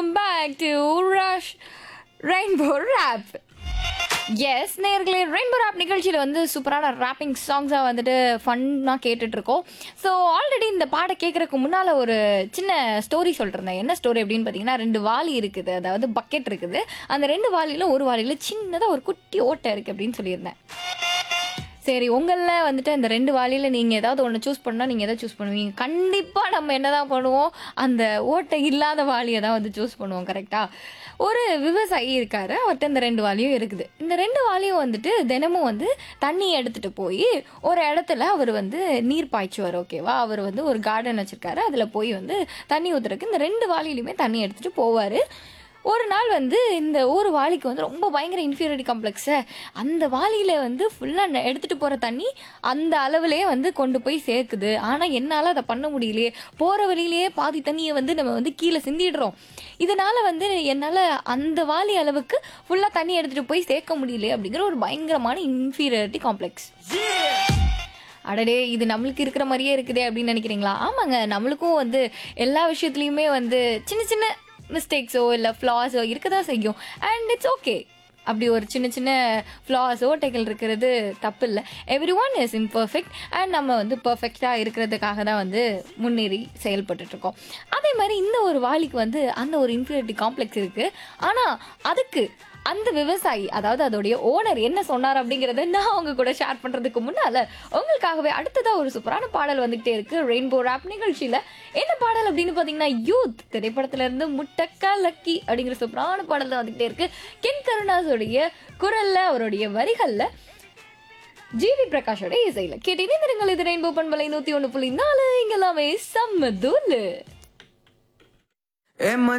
welcome back to rush rainbow rap எஸ் நேர்களே rainbow rap நிகழ்ச்சியில் வந்து சூப்பரான ரேப்பிங் சாங்ஸாக வந்துட்டு ஃபன்னாக கேட்டுட்ருக்கோம் ஸோ ஆல்ரெடி இந்த பாட்டை கேட்குறதுக்கு முன்னால் ஒரு சின்ன ஸ்டோரி சொல்லிருந்தேன் என்ன ஸ்டோரி அப்படின்னு பார்த்தீங்கன்னா ரெண்டு வாளி இருக்குது அதாவது பக்கெட் இருக்குது அந்த ரெண்டு வாளியில் ஒரு வாளியில் சின்னதாக ஒரு குட்டி ஓட்டை இருக்குது அப்படின்னு சொல்லியிருந்தேன் சரி உங்களில் வந்துட்டு இந்த ரெண்டு வாளியில் நீங்கள் ஏதாவது ஒன்று சூஸ் பண்ணால் நீங்கள் எதை சூஸ் பண்ணுவீங்க கண்டிப்பாக நம்ம என்ன தான் பண்ணுவோம் அந்த ஓட்டை இல்லாத வாளியை தான் வந்து சூஸ் பண்ணுவோம் கரெக்டாக ஒரு விவசாயி இருக்காரு அவர்கிட்ட இந்த ரெண்டு வாளியும் இருக்குது இந்த ரெண்டு வாளியும் வந்துட்டு தினமும் வந்து தண்ணி எடுத்துகிட்டு போய் ஒரு இடத்துல அவர் வந்து நீர் பாய்ச்சுவார் ஓகேவா அவர் வந்து ஒரு கார்டன் வச்சுருக்காரு அதில் போய் வந்து தண்ணி ஊற்றுறதுக்கு இந்த ரெண்டு வாளியிலையுமே தண்ணி எடுத்துகிட்டு போவார் ஒரு நாள் வந்து இந்த ஒரு வாளிக்கு வந்து ரொம்ப பயங்கர இன்ஃபீரியாரிட்டி காம்ப்ளெக்ஸை அந்த வாளியில் வந்து ஃபுல்லாக எடுத்துகிட்டு போகிற தண்ணி அந்த அளவுலேயே வந்து கொண்டு போய் சேர்க்குது ஆனால் என்னால் அதை பண்ண முடியலையே போகிற வழியிலேயே பாதி தண்ணியை வந்து நம்ம வந்து கீழே சிந்திடுறோம் இதனால் வந்து என்னால் அந்த வாளி அளவுக்கு ஃபுல்லாக தண்ணி எடுத்துகிட்டு போய் சேர்க்க முடியலையே அப்படிங்கிற ஒரு பயங்கரமான இன்ஃபீரியாரிட்டி காம்ப்ளெக்ஸ் அடடே இது நம்மளுக்கு இருக்கிற மாதிரியே இருக்குதே அப்படின்னு நினைக்கிறீங்களா ஆமாங்க நம்மளுக்கும் வந்து எல்லா விஷயத்துலையுமே வந்து சின்ன சின்ன மிஸ்டேக்ஸோ இல்லை ஃப்ளாஸோ இருக்க தான் செய்யும் அண்ட் இட்ஸ் ஓகே அப்படி ஒரு சின்ன சின்ன ஃப்ளாஸ் ஓட்டைகள் இருக்கிறது தப்பு இல்லை every one is imperfect and நம்ம வந்து பர்ஃபெக்டாக இருக்கிறதுக்காக தான் வந்து முன்னேறி செயல்பட்டுட்டு இருக்கோம் அதே மாதிரி இந்த ஒரு வாளிக்கு வந்து அந்த ஒரு இன்ஃபீரியாரிட்டி காம்ப்ளெக்ஸ் இருக்குது ஆனால் அதுக்கு அந்த விவசாயி அதாவது அதோடைய ஓனர் என்ன சொன்னார் அப்படிங்கறத நான் அவங்க கூட ஷேர் பண்றதுக்கு முன்னால உங்களுக்காகவே அடுத்ததா ஒரு சூப்பரான பாடல் வந்துகிட்டே இருக்கு ரெயின்போ ராப் நிகழ்ச்சியில என்ன பாடல் அப்படின்னு பாத்தீங்கன்னா யூத் திரைப்படத்துல இருந்து முட்டக்கா லக்கி அப்படிங்கிற சூப்பரான பாடல் தான் வந்துகிட்டே இருக்கு கென் கருணாஸோடைய குரல்ல அவருடைய வரிகள்ல ஜிவி பிரகாஷோட இசையில கேட்டு இணைந்திருங்கள் இது ரெயின்போ பண்பலை நூத்தி ஒண்ணு புள்ளி நாலு இங்க எல்லாமே செம்ம தூளு ஏ